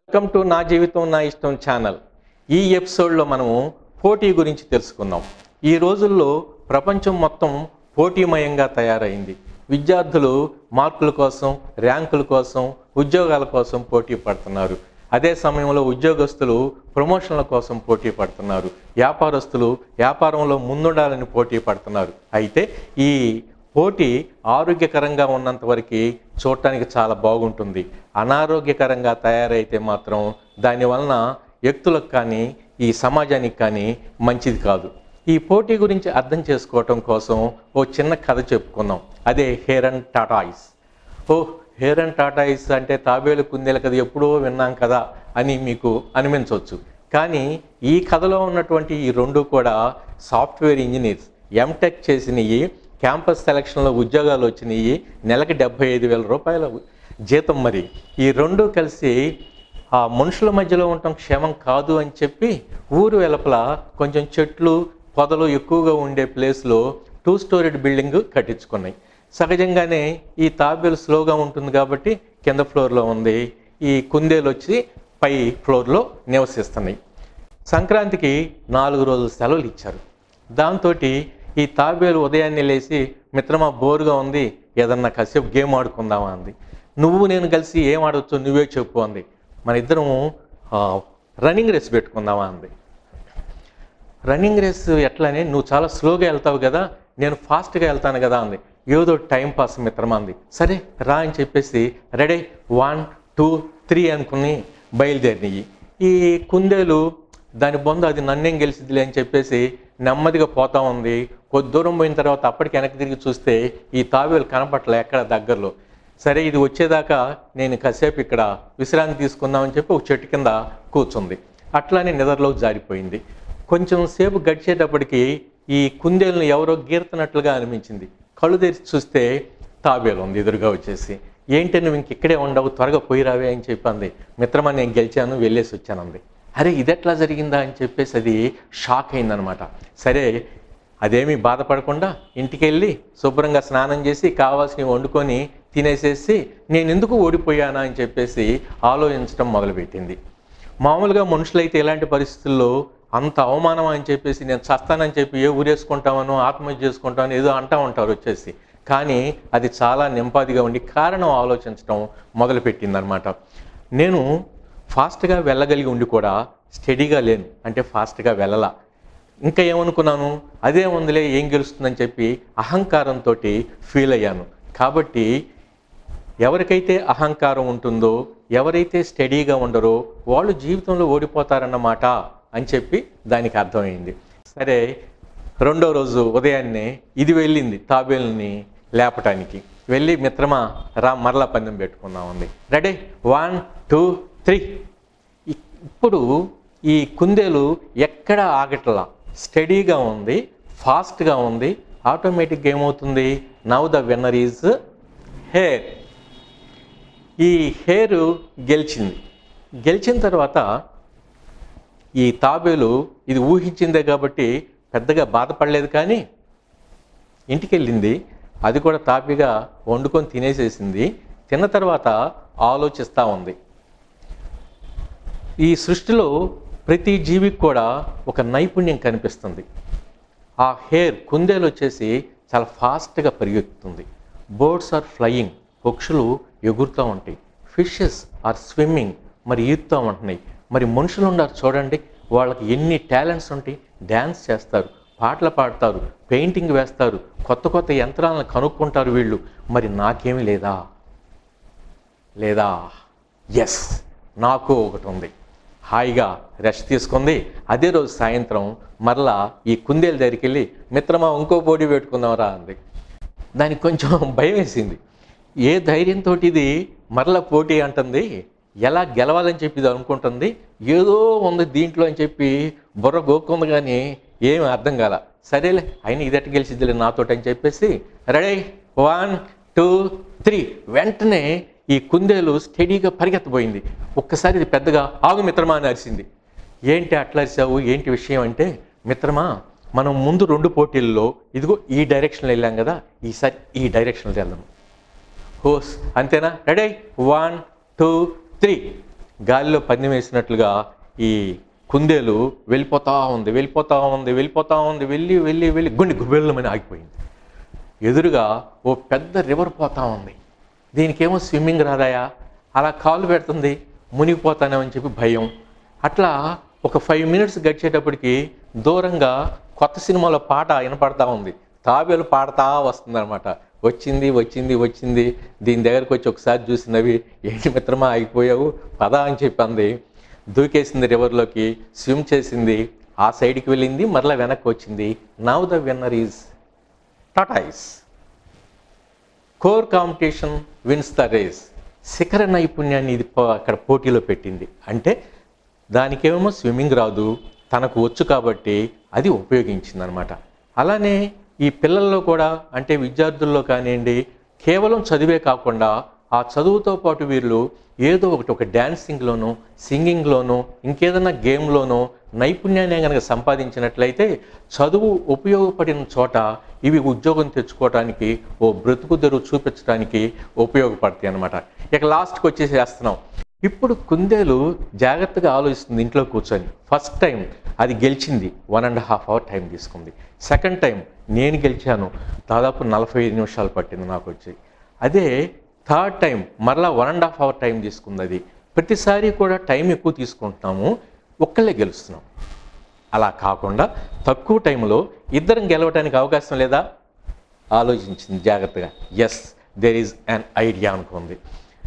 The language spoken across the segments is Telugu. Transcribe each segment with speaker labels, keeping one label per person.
Speaker 1: వెల్కమ్ టు నా జీవితం నా ఇష్టం ఛానల్ ఈ ఎపిసోడ్లో మనము పోటీ గురించి తెలుసుకుందాం ఈ రోజుల్లో ప్రపంచం మొత్తం పోటీమయంగా తయారైంది విద్యార్థులు మార్కుల కోసం ర్యాంకుల కోసం ఉద్యోగాల కోసం పోటీ పడుతున్నారు అదే సమయంలో ఉద్యోగస్తులు ప్రమోషన్ల కోసం పోటీ పడుతున్నారు వ్యాపారస్తులు వ్యాపారంలో ముందుండాలని పోటీ పడుతున్నారు అయితే ఈ పోటీ ఆరోగ్యకరంగా ఉన్నంత వరకు చూడటానికి చాలా బాగుంటుంది అనారోగ్యకరంగా తయారైతే మాత్రం దానివలన వ్యక్తులకు కానీ ఈ సమాజానికి కానీ మంచిది కాదు ఈ పోటీ గురించి అర్థం చేసుకోవటం కోసం ఓ చిన్న కథ చెప్పుకుందాం అదే హేర్ అండ్ టాటాయిస్ ఓ హేర్ అండ్ టాటాయిస్ అంటే తాబేలు కుందేలు కదా ఎప్పుడో విన్నాం కదా అని మీకు అనిపించవచ్చు కానీ ఈ కథలో ఉన్నటువంటి ఈ రెండు కూడా సాఫ్ట్వేర్ ఇంజనీర్స్ ఎంటెక్ చేసినవి క్యాంపస్ సెలక్షన్లో ఉద్యోగాలు వచ్చినాయి నెలకి డెబ్బై ఐదు వేల రూపాయల జీతం మరి ఈ రెండు కలిసి ఆ మనుషుల మధ్యలో ఉండటం క్షేమం కాదు అని చెప్పి ఊరు వెలుపల కొంచెం చెట్లు పొదలు ఎక్కువగా ఉండే ప్లేస్లో టూ స్టోరీడ్ బిల్డింగ్ కట్టించుకున్నాయి సహజంగానే ఈ తాబేలు స్లోగా ఉంటుంది కాబట్టి కింద ఫ్లోర్లో ఉంది ఈ కుందేలు వచ్చి పై ఫ్లోర్లో నివసిస్తున్నాయి సంక్రాంతికి నాలుగు రోజులు సెలవులు ఇచ్చారు దాంతో ఈ తాబేలు ఉదయాన్నే లేచి మిత్రమా బోరుగా ఉంది ఏదన్నా కాసేపు గేమ్ ఆడుకుందామా అంది నువ్వు నేను కలిసి ఏం ఆడవచ్చు నువ్వే చెప్పు అంది మన ఇద్దరం రన్నింగ్ రేస్ పెట్టుకుందామా అంది రన్నింగ్ రేస్ ఎట్లానే నువ్వు చాలా స్లోగా వెళ్తావు కదా నేను ఫాస్ట్గా వెళ్తాను కదా అంది ఏదో టైం పాస్ మిత్రమా అంది సరే రా అని చెప్పేసి రెడీ వన్ టూ త్రీ అనుకుని బయలుదేరినాయి ఈ కుందేలు దాని బొంద అది నన్నేం గెలిచిద్దిలే అని చెప్పేసి నెమ్మదిగా పోతా ఉంది కొద్ది దూరం పోయిన తర్వాత అప్పటికి వెనక్కి తిరిగి చూస్తే ఈ తాబేలు కనపట్లే ఎక్కడ దగ్గరలో సరే ఇది వచ్చేదాకా నేను కాసేపు ఇక్కడ విశ్రాంతి తీసుకుందామని చెప్పి ఒక చెట్టు కింద కూర్చుంది అట్లానే నిద్రలోకి జారిపోయింది కొంచెం సేపు గడిచేటప్పటికి ఈ కుందేలను ఎవరో గీరుతున్నట్లుగా అనిపించింది కళ్ళు తెరిచి చూస్తే తాబేలు ఉంది ఎదురుగా వచ్చేసి ఏంటి నువ్వు ఇంక ఇక్కడే ఉండవు త్వరగా పోయి రావే అని చెప్పింది మిత్రమా నేను గెలిచాను వెళ్ళేసి వచ్చానంది అరే ఇదెట్లా జరిగిందా అని చెప్పేసి అది షాక్ అయిందనమాట సరే అదేమీ బాధపడకుండా ఇంటికి వెళ్ళి శుభ్రంగా స్నానం చేసి కావాల్సినవి వండుకొని తినేసేసి నేను ఎందుకు ఓడిపోయానా అని చెప్పేసి ఆలోచించడం మొదలుపెట్టింది మామూలుగా మనుషులైతే ఇలాంటి పరిస్థితుల్లో అంత అవమానం అని చెప్పేసి నేను చస్తానని చెప్పి ఏ ఊరేసుకుంటామనో ఆత్మహత్య చేసుకుంటామని ఏదో అంటా ఉంటారు వచ్చేసి కానీ అది చాలా నింపాదిగా ఉండి కారణం ఆలోచించడం మొదలుపెట్టిందనమాట నేను ఫాస్ట్గా వెళ్ళగలిగి ఉండి కూడా స్టడీగా లేను అంటే ఫాస్ట్గా వెళ్ళలా ఇంకా ఏమనుకున్నాను అదే ఉందిలే ఏం గెలుస్తుందని చెప్పి అహంకారంతో ఫీల్ అయ్యాను కాబట్టి ఎవరికైతే అహంకారం ఉంటుందో ఎవరైతే స్టడీగా ఉండరో వాళ్ళు జీవితంలో ఓడిపోతారన్నమాట అని చెప్పి దానికి అర్థమైంది సరే రెండో రోజు ఉదయాన్నే ఇది వెళ్ళింది తాబేల్ని లేపటానికి వెళ్ళి మిత్రమా రా మరలా పందెం పెట్టుకుందాం ఉంది రెడీ వన్ టూ త్రీ ఇప్పుడు ఈ కుందేలు ఎక్కడ ఆగట్లా స్టడీగా ఉంది ఫాస్ట్గా ఉంది ఆటోమేటిక్గా ఏమవుతుంది now the winner is hare ఈ హెయిర్ గెలిచింది గెలిచిన తర్వాత ఈ తాబేలు ఇది ఊహించిందే కాబట్టి పెద్దగా బాధపడలేదు కానీ ఇంటికి వెళ్ళింది అది కూడా తాపిగా వండుకొని తినేసేసింది తిన్న తర్వాత ఆలోచిస్తూ ఉంది ఈ సృష్టిలో ప్రతి జీవికి కూడా ఒక నైపుణ్యం కనిపిస్తుంది ఆ హెయిర్ కుందేలు వచ్చేసి చాలా ఫాస్ట్గా పరిగెత్తుతుంది బర్డ్స్ ఆర్ ఫ్లయింగ్ పక్షులు ఎగురుతూ ఉంటాయి ఫిషెస్ ఆర్ స్విమ్మింగ్ మరి ఈదుతూ ఉంటున్నాయి మరి మనుషులు ఉన్నారు చూడండి వాళ్ళకి ఎన్ని టాలెంట్స్ ఉంటాయి డ్యాన్స్ చేస్తారు పాటలు పాడతారు పెయింటింగ్ వేస్తారు కొత్త కొత్త యంత్రాలను కనుక్కుంటారు వీళ్ళు మరి నాకేమీ లేదా లేదా ఎస్ నాకు ఒకటి ఉంది హాయిగా రెస్ట్ తీసుకుంది అదే రోజు సాయంత్రం మరలా ఈ కుందేలు దగ్గరికి వెళ్ళి మిత్రమా ఇంకో పోటీ పెట్టుకుందాంరా అంది దానికి కొంచెం భయం వేసింది ఏ ధైర్యంతో ఇది మరలా పోటీ అంటుంది ఎలా గెలవాలని చెప్పి ఇది అనుకుంటుంది ఏదో ఉంది దీంట్లో అని చెప్పి బుర్ర గోక్కుంది కానీ ఏమి అర్థం కాల సరేలే అయినా ఇది ఎట్ట గెలిచిద్దిలే నాతోటి అని చెప్పేసి రెడీ వన్ టూ త్రీ వెంటనే ఈ కుందేలు స్టడీగా పరిగెత్తబోయింది ఒక్కసారి ఇది పెద్దగా ఆగు మిత్రమా అని అరిసింది ఏంటి అట్లా అరిసావు ఏంటి విషయం అంటే మిత్రమా మనం ముందు రెండు పోటీల్లో ఇదిగో ఈ డైరెక్షన్లో వెళ్ళాం కదా ఈసారి ఈ డైరెక్షన్లో వెళ్దాం హోస్ అంతేనా రెడీ వన్ టూ త్రీ గాలిలో పందెం వేసినట్లుగా ఈ కుందేలు వెళ్ళిపోతా ఉంది వెళ్ళిపోతా ఉంది వెళ్ళిపోతా ఉంది వెళ్ళి వెళ్ళి వెళ్ళి గుండె గుబెళ్ళమని ఆగిపోయింది ఎదురుగా ఓ పెద్ద రివర్ పోతా ఉంది దీనికేమో స్విమ్మింగ్ రాదాయా అలా కాలు పెడుతుంది మునిగిపోతానేమని చెప్పి భయం అట్లా ఒక ఫైవ్ మినిట్స్ గడిచేటప్పటికి దూరంగా కొత్త సినిమాలో పాట వినపడతా ఉంది తాబేలు పాడుతా వస్తుందన్నమాట వచ్చింది వచ్చింది వచ్చింది దీని దగ్గరకు వచ్చి ఒకసారి చూసినవి ఏంటి మిత్రమా ఆగిపోయావు పదా అని చెప్పింది దూకేసింది రివర్లోకి స్విమ్ చేసింది ఆ సైడ్కి వెళ్ళింది మరలా వెనక్కి వచ్చింది now the winner is tortoise core competition wins the race శిఖర నైపుణ్యాన్ని ఇది పో- అక్కడ పోటీలో పెట్టింది అంటే దానికేమో స్విమ్మింగ్ రాదు తనకు వచ్చు కాబట్టి అది ఉపయోగించింది అనమాట అలానే ఈ పిల్లల్లో కూడా అంటే విద్యార్థుల్లో కానివ్వండి కేవలం చదివే కాకుండా ఆ చదువుతో పాటు వీళ్ళు ఏదో ఒకటి ఒక డ్యాన్సింగ్లోనో సింగింగ్లోనో ఇంకేదైనా గేమ్లోనో నైపుణ్యాన్ని కనుక సంపాదించినట్లయితే చదువు ఉపయోగపడిన చోట ఇవి ఉద్యోగం తెచ్చుకోవడానికి ఓ బ్రతుకు తెరువు చూపించడానికి ఉపయోగపడతాయి అన్నమాట ఇక లాస్ట్కి వచ్చేసి వేస్తున్నాం ఇప్పుడు కుందేలు జాగ్రత్తగా ఆలోచిస్తుంది ఇంట్లో కూర్చొని ఫస్ట్ టైం అది గెలిచింది one and half hour time తీసుకుంది సెకండ్ టైం నేను గెలిచాను దాదాపు నలభై ఐదు నిమిషాలు పట్టింది నాకు వచ్చి అదే థర్డ్ టైం మరలా one and half hour time తీసుకుంది అది ప్రతిసారి కూడా టైం ఎక్కువ తీసుకుంటున్నాము ఒక్కళ్ళే గెలుస్తున్నాం అలా కాకుండా తక్కువ టైంలో ఇద్దరం గెలవడానికి అవకాశం లేదా ఆలోచించింది జాగ్రత్తగా yes there is an idea అనుకుంది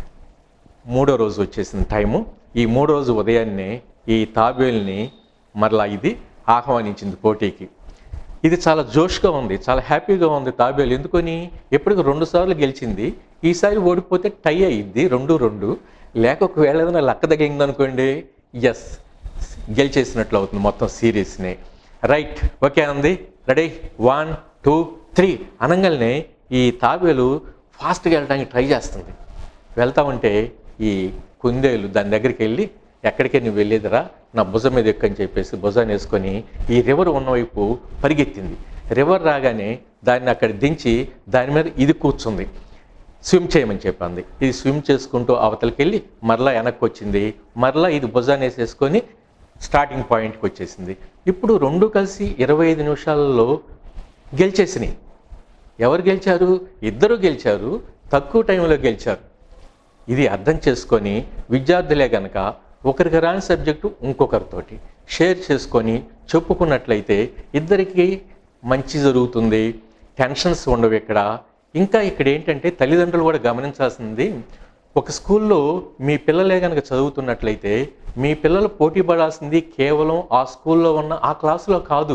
Speaker 1: మూడో రోజు వచ్చేసిన టైము ఈ మూడో రోజు ఉదయాన్నే ఈ తాబేల్ని మరలా ఇది ఆహ్వానించింది పోటీకి ఇది చాలా జోష్గా ఉంది చాలా హ్యాపీగా ఉంది తాబేలు ఎందుకని ఎప్పటికి రెండు సార్లు గెలిచింది ఈసారి ఓడిపోతే టై అయ్యిద్ది రెండు రెండు లేక ఒకవేళ ఏదైనా లక్క తగిలింది అనుకోండి ఎస్ గెలిచేసినట్లు అవుతుంది మొత్తం సిరీస్ని రైట్ ఓకే అంది రెడీ వన్ టూ త్రీ అనగానే ఈ తాబేలు ఫాస్ట్గా వెళ్ళడానికి ట్రై చేస్తుంది వెళ్తా ఉంటే ఈ కుందేలు దాని దగ్గరికి వెళ్ళి ఎక్కడికే నువ్వు వెళ్ళేదిరా నా భుజం మీద ఎక్కుని చెప్పేసి భుజాన్ని వేసుకొని ఈ రివర్ ఉన్నవైపు పరిగెత్తింది రివర్ రాగానే దాన్ని అక్కడ దించి దాని మీద ఇది కూర్చుంది స్విమ్ చేయమని చెప్పింది ఇది స్విమ్ చేసుకుంటూ అవతలకి వెళ్ళి మరలా వెనక్కి వచ్చింది మరలా ఇది భుజాన్ని వేసేసుకొని స్టార్టింగ్ పాయింట్కి వచ్చేసింది ఇప్పుడు రెండు కలిసి ఇరవై ఐదు నిమిషాలలో గెలిచేసినాయి ఎవరు గెలిచారు ఇద్దరు గెలిచారు తక్కువ టైంలో గెలిచారు ఇది అర్థం చేసుకొని విద్యార్థులే గనక ఒకరికి రాని సబ్జెక్టు ఇంకొకరితోటి షేర్ చేసుకొని చెప్పుకున్నట్లయితే ఇద్దరికి మంచి జరుగుతుంది టెన్షన్స్ ఉండవు ఇక్కడ ఇంకా ఇక్కడ ఏంటంటే తల్లిదండ్రులు కూడా గమనించాల్సింది ఒక స్కూల్లో మీ పిల్లలే కనుక చదువుతున్నట్లయితే మీ పిల్లలు పోటీ పడాల్సింది కేవలం ఆ స్కూల్లో ఉన్న ఆ క్లాసులో కాదు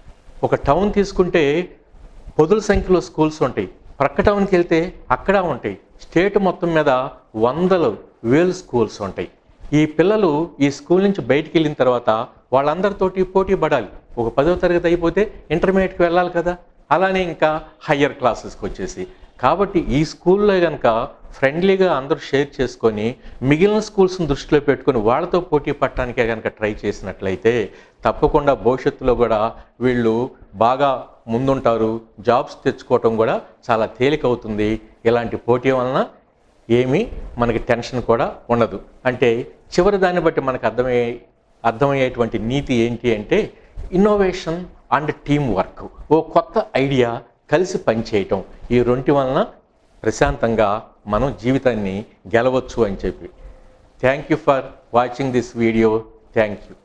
Speaker 1: ఒక టౌన్ తీసుకుంటే పొదుల సంఖ్యలో స్కూల్స్ ఉంటాయి ప్రక్క టౌన్కి వెళ్తే అక్కడ ఉంటాయి స్టేట్ మొత్తం మీద వందలు వేలు స్కూల్స్ ఉంటాయి ఈ పిల్లలు ఈ స్కూల్ నుంచి బయటికి వెళ్ళిన తర్వాత వాళ్ళందరితోటి పోటీ పడాలి ఒక పదో తరగతి అయిపోతే ఇంటర్మీడియట్కి వెళ్ళాలి కదా అలానే ఇంకా హయ్యర్ క్లాసెస్కి వచ్చేసి కాబట్టి ఈ స్కూల్లో కనుక ఫ్రెండ్లీగా అందరూ షేర్ చేసుకొని మిగిలిన స్కూల్స్ని దృష్టిలో పెట్టుకొని వాళ్ళతో పోటీ పట్టడానికే కనుక ట్రై చేసినట్లయితే తప్పకుండా భవిష్యత్తులో కూడా వీళ్ళు బాగా ముందుంటారు జాబ్స్ తెచ్చుకోవటం కూడా చాలా తేలిక అవుతుంది ఇలాంటి పోటీ వలన ఏమీ మనకి టెన్షన్ కూడా ఉండదు అంటే చివరి దాన్ని బట్టి మనకు అర్థమయ్యే అర్థమయ్యేటువంటి నీతి ఏంటి అంటే ఇన్నోవేషన్ అండ్ టీం వర్క్ ఓ కొత్త ఐడియా కలిసి పనిచేయటం ఈ రెంటి వలన ప్రశాంతంగా మనం జీవితాన్ని గెలవచ్చు అని చెప్పి thank you for watching this video thank you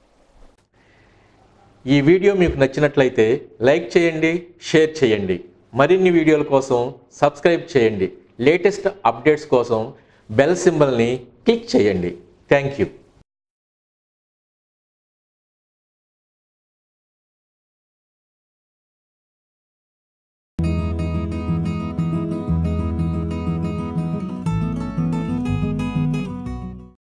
Speaker 1: ఈ వీడియో మీకు నచ్చినట్లయితే లైక్ చేయండి షేర్ చేయండి మరిన్ని వీడియోల కోసం సబ్స్క్రైబ్ చేయండి లేటెస్ట్ అప్డేట్స్ కోసం బెల్ సింబల్ని క్లిక్ చేయండి థ్యాంక్ యూ